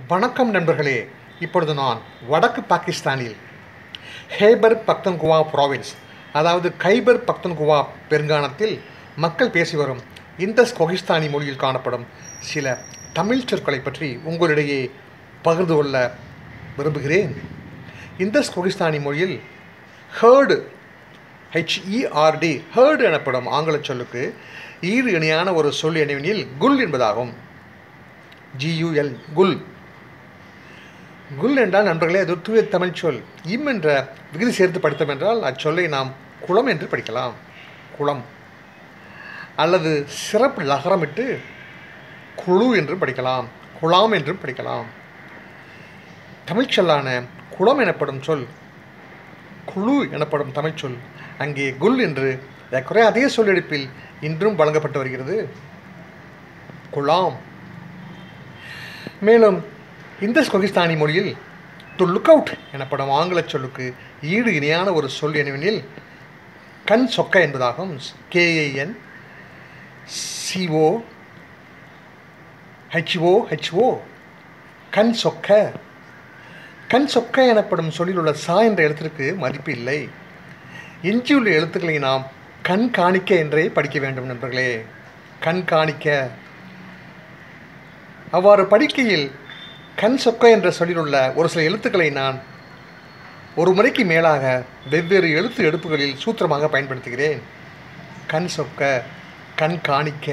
வணக்கம் நண்பர்களே இப்பொழுது நான் வடக்கு பாகிஸ்தானில் ஹேபர் பக்தன்குவா ப்ராவின்ஸ் அதாவது கைபர் பக்தன்குவா பெருங்கானத்தில் மக்கள் பேசி வரும் இந்தஸ் கொகிஸ்தானி மொழியில் காணப்படும் சில தமிழ் சொற்களை பற்றி உங்களிடையே பகிர்ந்து கொள்ள விரும்புகிறேன் இந்தஸ் கொகிஸ்தானி மொழியில் ஹேர்டு ஹெச்இஆர்டி ஹேர்டு எனப்படும் ஆங்கில சொல்லுக்கு ஈடு இணையான ஒரு சொல் எனவெனில் குல் என்பதாகும் ஜியூஎல் குல் குல் என்றால் நண்பர்களே அது தூய தமிழ் சொல் இம் என்ற விகுதி சேர்த்து படித்தோம் என்றால் அச்சொல்லை நாம் குளம் என்று படிக்கலாம் குளம் அல்லது சிறப்பு லகரமிட்டு குழு என்று படிக்கலாம் குலாம் என்றும் படிக்கலாம் தமிழ்ச் சொல்லான குளம் எனப்படும் சொல் குழு எனப்படும் தமிழ் சொல் அங்கே குல் என்று ஏறக்குறைய அதே சொல்லெடுப்பில் இன்றும் வழங்கப்பட்டு வருகிறது குலாம் மேலும் இந்த கொகிஸ்தானி மொழியில் டு லுக் அவுட் எனப்படும் ஆங்கில சொல்லுக்கு ஈடு இணையான ஒரு சொல் எனவெனில் கண் சொக்க என்பதாகும் கேஏஎன் சிஓ ஹெச்ஓ ஹெச்ஓ கண் சொக்க கண் சொக்க எனப்படும் சொல்லில் உள்ள சா என்ற எழுத்திற்கு மதிப்பு இல்லை எஞ்சியுள்ள எழுத்துக்களை நாம் கண் காணிக்க என்றே படிக்க வேண்டும் நண்பர்களே கண் காணிக்க அவ்வாறு படிக்கையில் கண் சொக்க என்ற சொல்லில் உள்ள ஒரு சில எழுத்துக்களை நான் ஒரு முறைக்கு மேலாக வெவ்வேறு எழுத்து எடுப்புகளில் சூத்திரமாக பயன்படுத்துகிறேன் கண் சொக்க கண் காணிக்க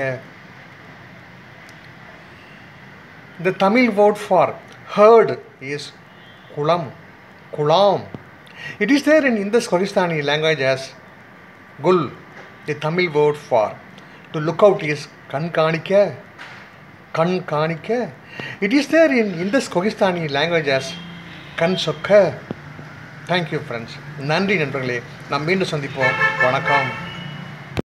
The Tamil word for herd is kulam, kulam. It is there in Indus Pakistani language as gul. The Tamil word for to look out is kankanika, kankanika. It is there in Indus Pakistani language as kansokka. Thank you friends நன்றி நண்பர்களே நாம் மீண்டும் சந்திப்போம் வணக்கம்